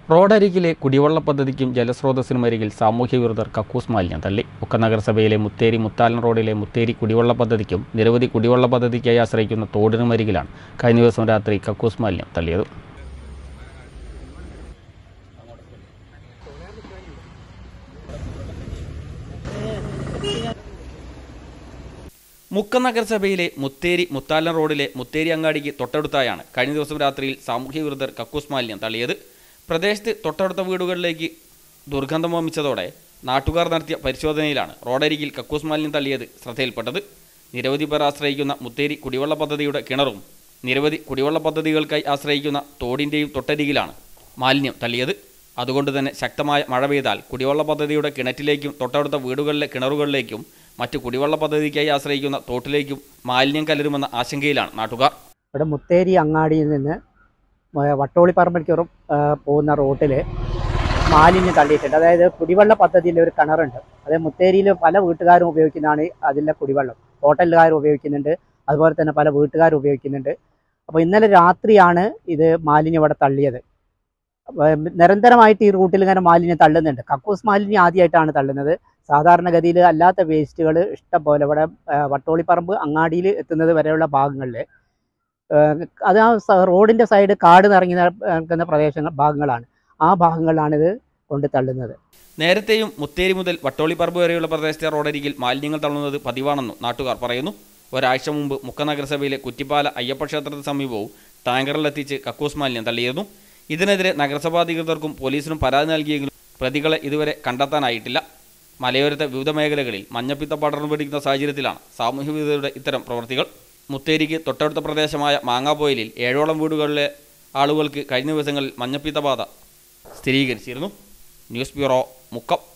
റോഡരികിലെ കുടിവെള്ള പദ്ധതിക്കും ജലസ്രോതസ്സിനും അരികിൽ സാമൂഹ്യ വിരുദ്ധർ കക്കൂസ് മാലിന്യം തള്ളി മുക്ക നഗരസഭയിലെ മുത്തേരി മുത്താലൻ റോഡിലെ മുത്തേരി കുടിവെള്ള പദ്ധതിക്കും നിരവധി കുടിവെള്ള പദ്ധതിക്കായി ആശ്രയിക്കുന്ന തോടിനും അരികിലാണ് കഴിഞ്ഞ ദിവസം രാത്രി കക്കൂസ് മാലിന്യം തള്ളിയത് മുക്ക നഗരസഭയിലെ മുത്തേരി മുത്താലൻ റോഡിലെ മുത്തേരി അങ്ങാടിക്ക് തൊട്ടടുത്തായാണ് കഴിഞ്ഞ ദിവസം രാത്രിയിൽ സാമൂഹ്യ വിരുദ്ധർ കക്കൂസ് മാലിന്യം തള്ളിയത് പ്രദേശത്ത് തൊട്ടടുത്ത വീടുകളിലേക്ക് ദുർഗന്ധം വമിച്ചതോടെ നാട്ടുകാർ നടത്തിയ പരിശോധനയിലാണ് റോഡരികിൽ കക്കൂസ് മാലിന്യം തള്ളിയത് ശ്രദ്ധയിൽപ്പെട്ടത് നിരവധി പേർ ആശ്രയിക്കുന്ന മുത്തേരി കുടിവെള്ള പദ്ധതിയുടെ കിണറും നിരവധി കുടിവെള്ള പദ്ധതികൾക്കായി ആശ്രയിക്കുന്ന തോടിൻ്റെയും തൊട്ടരികിലാണ് മാലിന്യം തള്ളിയത് അതുകൊണ്ട് തന്നെ ശക്തമായ മഴ പെയ്താൽ കുടിവെള്ള പദ്ധതിയുടെ കിണറ്റിലേക്കും തൊട്ടടുത്ത വീടുകളിലെ കിണറുകളിലേക്കും മറ്റു കുടിവെള്ള പദ്ധതിക്കായി ആശ്രയിക്കുന്ന തോട്ടിലേക്കും മാലിന്യം കലരുമെന്ന ആശങ്കയിലാണ് നാട്ടുകാർ ഇവിടെ മുത്തേരി അങ്ങാടിയിൽ നിന്ന് മ- വട്ടോളിപ്പറമ്പിലേക്കുറം പോകുന്ന റോട്ടിൽ മാലിന്യം തള്ളിയിട്ടുണ്ട് അതായത് കുടിവെള്ള പദ്ധതിയിൽ ഒരു കിണറുണ്ട് അത് മുത്തേരിയിൽ പല വീട്ടുകാരും ഉപയോഗിക്കുന്നതാണ് അതിലെ കുടിവെള്ളം ഹോട്ടലുകാരും ഉപയോഗിക്കുന്നുണ്ട് അതുപോലെ തന്നെ പല വീട്ടുകാരും ഉപയോഗിക്കുന്നുണ്ട് അപ്പോൾ ഇന്നലെ രാത്രിയാണ് ഇത് മാലിന്യം ഇവിടെ തള്ളിയത് അപ്പൊ നിരന്തരമായിട്ട് ഈ റൂട്ടിൽ ഇങ്ങനെ മാലിന്യം തള്ളുന്നുണ്ട് കക്കൂസ് മാലിന്യം ആദ്യമായിട്ടാണ് തള്ളുന്നത് സാധാരണഗതിയിൽ അല്ലാത്ത വേസ്റ്റുകൾ ഇഷ്ടം പോലെ ഇവിടെ ആ, വട്ടോളിപ്പറമ്പ് അങ്ങാടിയിൽ എത്തുന്നത് വരെയുള്ള ഭാഗങ്ങളിൽ അത് ആ സ- റോഡിന്റെ സൈഡ് കാട് നിറങ്ങി നിൽക്കുന്ന പ്രദേശങ്ങൾ ഭാഗങ്ങളാണ് ആ ഭാഗങ്ങളിലാണിത് കൊണ്ട് തള്ളുന്നത് നേരത്തെയും മുത്തേരി മുതൽ വട്ടോളിപ്പറമ്പ് വരെയുള്ള പ്രദേശത്തെ റോഡരികിൽ മാലിന്യങ്ങൾ തള്ളുന്നത് പതിവാണെന്നും നാട്ടുകാർ പറയുന്നു ഒരാഴ്ച മുമ്പ് മുക്ക നഗരസഭയിലെ കുറ്റിപ്പാല അയ്യപ്പ ക്ഷേത്രത്തിന് സമീപവും ടാങ്കറിലെത്തിച്ച് കക്കൂസ് മാലിന്യം തള്ളിയിരുന്നു ഇതിനെതിരെ നഗരസഭാ അധികൃതർക്കും പോലീസിനും പരാതി നൽകിയെങ്കിലും പ്രതികളെ ഇതുവരെ കണ്ടെത്താനായിട്ടില്ല മലയോരത്തെ വിവിധ മേഖലകളിൽ മഞ്ഞപ്പിത്ത പടർന്നു പിടിക്കുന്ന സാഹചര്യത്തിലാണ് സാമൂഹ്യ വിരുദ്ധരുടെ ഇത്തരം പ്രവൃത്തികൾ മുത്തേരിക്ക് തൊട്ടടുത്ത പ്രദേശമായ മാങ്ങാപ്പോയിലിൽ ഏഴോളം വീടുകളിലെ ആളുകൾക്ക് കഴിഞ്ഞ ദിവസങ്ങളിൽ മഞ്ഞപ്പിത്ത ബാധ സ്ഥിരീകരിച്ചിരുന്നു ന്യൂസ് ബ്യൂറോ മുക്കം